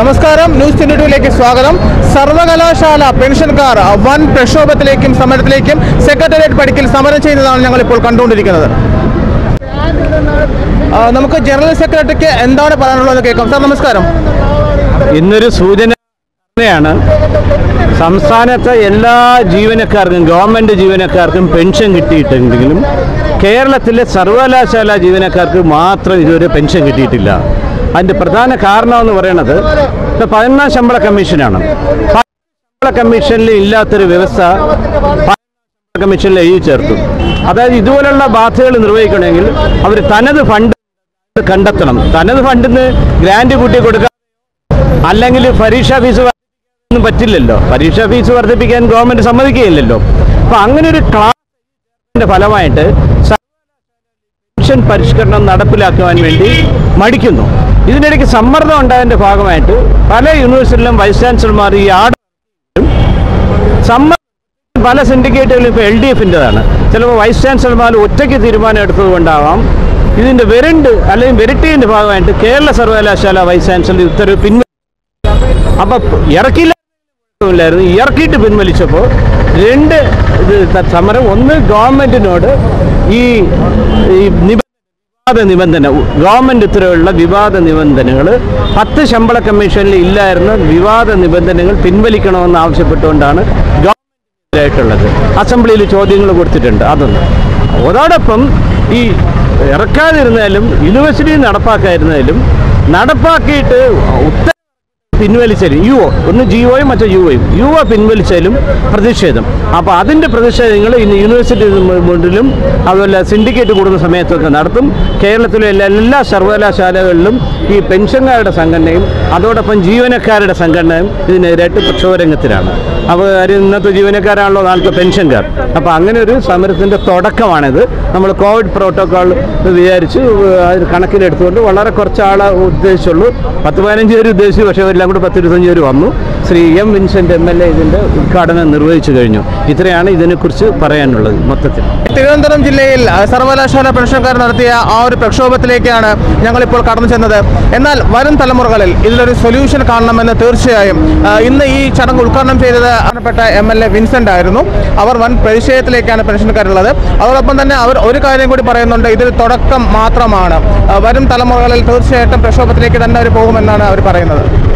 നമസ്കാരം news twenty ടൂയിലേക്ക് സ്വാഗതം സർവകലാശാല പെൻഷൻകാർ വൻ പ്രക്ഷോഭത്തിലേക്കും സമരത്തിലേക്കും സെക്രട്ടേറിയറ്റ് പടിക്കൽ സമരം ചെയ്യുന്നതാണ് ഞങ്ങൾ ഇപ്പോൾ കണ്ടുകൊണ്ടിരിക്കുന്നത് ആ, നമുക്ക് ജനറൽ സെക്രട്ടറിക്ക് എന്താണ് പറയാനുള്ളത് കേൾക്കാം സാർ നമസ്കാരം ഇന്നൊരു സൂചനയാണ് സംസ്ഥാനത്തെ എല്ലാ ജീവനക്കാർക്കും ഗവൺമെൻറ് ജീവനക്കാർക്കും പെൻഷൻ കിട്ടിയിട്ടുണ്ടെങ്കിലും കേരളത്തിലെ സർവകലാശാല ജീവനക്കാർക്ക് മാത്രം ഇതുവരെ പെൻഷൻ കിട്ടിയിട്ടില്ല അതിൻ്റെ പ്രധാന കാരണം എന്ന് പറയുന്നത് ഇപ്പോൾ പതിനൊന്നാം ശമ്പള കമ്മീഷനാണ് പതിനൊന്നാം ശമ്പള കമ്മീഷനിൽ ഇല്ലാത്തൊരു വ്യവസ്ഥ പതിനൊന്നാം ശമ്പള കമ്മീഷനിൽ എഴുതി ചേർത്തു അതായത് ഇതുപോലുള്ള ബാധ്യതകൾ നിർവഹിക്കണമെങ്കിൽ അവർ തനത് ഫണ്ട് കണ്ടെത്തണം തനത് ഫണ്ടിൽ നിന്ന് ഗ്രാൻഡ് കൂട്ടി കൊടുക്കാൻ അല്ലെങ്കിൽ പരീക്ഷാ ഫീസ് വർദ്ധിപ്പിക്കാനൊന്നും പറ്റില്ലല്ലോ പരീക്ഷാ ഫീസ് വർദ്ധിപ്പിക്കാൻ ഗവൺമെന്റ് സമ്മതിക്കുകയില്ലല്ലോ അപ്പൊ അങ്ങനെ ഒരു ക്ലാസിന്റെ ഫലമായിട്ട് പെൻഷൻ പരിഷ്കരണം നടപ്പിലാക്കുവാൻ വേണ്ടി മടിക്കുന്നു ഇതിനിടയ്ക്ക് സമ്മർദ്ദം ഉണ്ടായതിന്റെ ഭാഗമായിട്ട് പല യൂണിവേഴ്സിറ്റിയിലും വൈസ് ചാൻസലർമാർ ഈ ആട് സമ്മർദ്ദം പല സിൻഡിക്കേറ്റുകളും ഇപ്പോൾ എൽ ഡി എഫിൻ്റെതാണ് ചിലപ്പോൾ വൈസ് ചാൻസലർമാർ ഒറ്റയ്ക്ക് തീരുമാനം എടുത്തത് കൊണ്ടാവാം ഇതിൻ്റെ വെരണ്ട് അല്ലെങ്കിൽ വെരിറ്റീൻ്റെ ഭാഗമായിട്ട് കേരള സർവകലാശാല വൈസ് ചാൻസലർ ഉത്തരവ് പിൻവ അപ്പൊ ഇറക്കില്ല ഇല്ലായിരുന്നു ഇറക്കിയിട്ട് പിൻവലിച്ചപ്പോൾ രണ്ട് ഇത് ത- സമരം ഒന്ന് ഗവൺമെന്റിനോട് ഈ ഈ നിബ- വിവാദ നിബന്ധന ഗവൺമെന്റ് ഉത്തരവുള്ള വിവാദ നിബന്ധനകൾ പത്ത് ശമ്പള കമ്മീഷനിൽ ഇല്ലായിരുന്ന വിവാദ നിബന്ധനകൾ പിൻവലിക്കണമെന്ന് ആവശ്യപ്പെട്ടുകൊണ്ടാണ് ഗവൺമെന്റിനെതിരായിട്ടുള്ളത് അസംബ്ലിയിൽ ചോദ്യങ്ങൾ കൊടുത്തിട്ടുണ്ട് അതൊന്ന് അതോടൊപ്പം ഈ ഇറക്കാതിരുന്നാലും യൂണിവേഴ്സിറ്റി നടപ്പാക്കാതിരുന്നാലും നടപ്പാക്കിയിട്ട് ഉത്തര പിൻവലിച്ചാലും യു ഒ ഒന്ന് ജി ഒയും മറ്റേ യു ഒയും യു ഒ പിൻവലിച്ചാലും പ്രതിഷേധം അപ്പോൾ അതിൻ്റെ പ്രതിഷേധങ്ങൾ ഇന്ന് യൂണിവേഴ്സിറ്റി മുന്നിലും അതുപോലെ സിൻഡിക്കേറ്റ് കൂടുന്ന സമയത്തൊക്കെ നടത്തും കേരളത്തിലെ എല്ലാ എല്ലാ സർവകലാശാലകളിലും ഈ പെൻഷൻകാരുടെ സംഘടനയും അതോടൊപ്പം ജീവനക്കാരുടെ സംഘടനയും ഇതിനെതിരായിട്ട് പ്രക്ഷോഭരംഗത്തിലാണ് അപ്പോൾ കാര്യം ഇന്നത്തെ ജീവനക്കാരാണല്ലോ നാളത്തെ പെൻഷൻകാർ അപ്പോൾ അങ്ങനെ ഒരു സമരത്തിൻ്റെ തുടക്കമാണിത് നമ്മൾ കോവിഡ് പ്രോട്ടോക്കോൾ വിചാരിച്ച് അത് കണക്കിലെടുത്തുകൊണ്ട് വളരെ കുറച്ച് ആളെ ഉദ്ദേശിച്ചുള്ളൂ പത്ത് പതിനഞ്ച് പേര് ഉദ്ദേശിച്ചു പക്ഷേ എല്ലാം കൂടെ പത്ത് ഇരുപത്തഞ്ച് പേര് വന്നു Shri M Vincent M L A ഇതിൻ്റെ ഉദ്ഘാടനം നിർവഹിച്ചു കഴിഞ്ഞു ഇത്രയാണ് ഇതിനെക്കുറിച്ച് പറയാനുള്ളത് മൊത്തത്തിൽ തിരുവനന്തപുരം ജില്ലയിൽ ആ, സർവകലാശാല പെൻഷൻകാർ നടത്തിയ ആ ഒരു പ്രക്ഷോഭത്തിലേക്കാണ് ഞങ്ങളിപ്പോൾ കടന്നു ചെന്നത് എന്നാൽ വരും തലമുറകളിൽ ഇതിലൊരു സൊല്യൂഷൻ കാണണമെന്ന് തീർച്ചയായും ആ, ഇന്ന് ഈ ചടങ്ങ് ഉദ്ഘാടനം ചെയ്തത് ബഹുമാനപ്പെട്ട എം എൽ എ വിൻസെന്റ് ആയിരുന്നു അവർ വൻ പ്രതിഷേധത്തിലേക്കാണ് പെൻഷൻകാരുള്ളത് അതോടൊപ്പം തന്നെ അവർ ഒരു കാര്യം കൂടി പറയുന്നുണ്ട് ഇതിൽ തുടക്കം മാത്രമാണ് ആ, വരും തലമുറകളിൽ തീർച്ചയായിട്ടും പ്രക്ഷോഭത്തിലേക്ക് തന്നെ അവർ പോകുമെന്നാണ് അവർ പറയുന്നത്